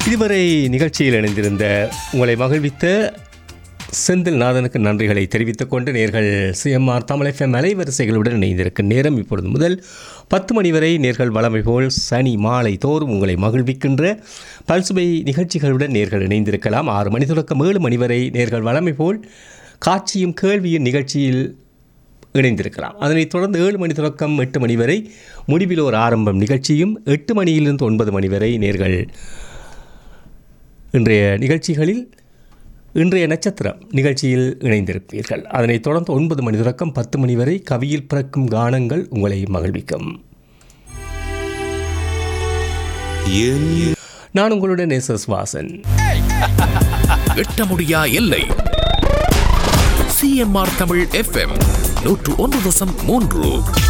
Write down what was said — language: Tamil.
இதுவரை நிகழ்ச்சியில் இணைந்திருந்த உங்களை மகிழ்வித்த செந்தில் நாதனுக்கு நன்றிகளை தெரிவித்துக் கொண்டு நேர்கள் சிஎம்ஆர் தமிழ் எஃப்எம் அலைவரிசைகளுடன் இணைந்திருக்கும் நேரம் இப்பொழுது முதல் பத்து மணி வரை நேர்கள் வளமை போல் சனி மாலை தோறும் உங்களை மகிழ்விக்கின்ற பல்சுவை நிகழ்ச்சிகளுடன் நேர்கள் இணைந்திருக்கலாம் ஆறு மணி தொடக்கம் ஏழு மணி வரை நேர்கள் வளமை போல் காட்சியும் கேள்வியும் நிகழ்ச்சியில் இணைந்திருக்கலாம் அதனைத் தொடர்ந்து ஏழு மணி தொடக்கம் எட்டு மணி வரை முடிவில் ஒரு ஆரம்பம் நிகழ்ச்சியும் எட்டு மணியிலிருந்து ஒன்பது மணி வரை நேர்கள் இன்றைய நிகழ்ச்சிகளில் இன்றைய நட்சத்திரம் நிகழ்ச்சியில் இணைந்திருப்பீர்கள் அதனைத் தொடர்ந்து ஒன்பது மணி தொடக்கம் பத்து மணி வரை கவியில் பிறக்கும் கானங்கள் உங்களை மகிழ்விக்கும் நான் உங்களுடன் எஸ் எஸ் வாசன் எட்ட முடியா எல்லை சிஎம்ஆர் தமிழ் எஃப்எம் நூற்று ஒன்று தசம் மூன்று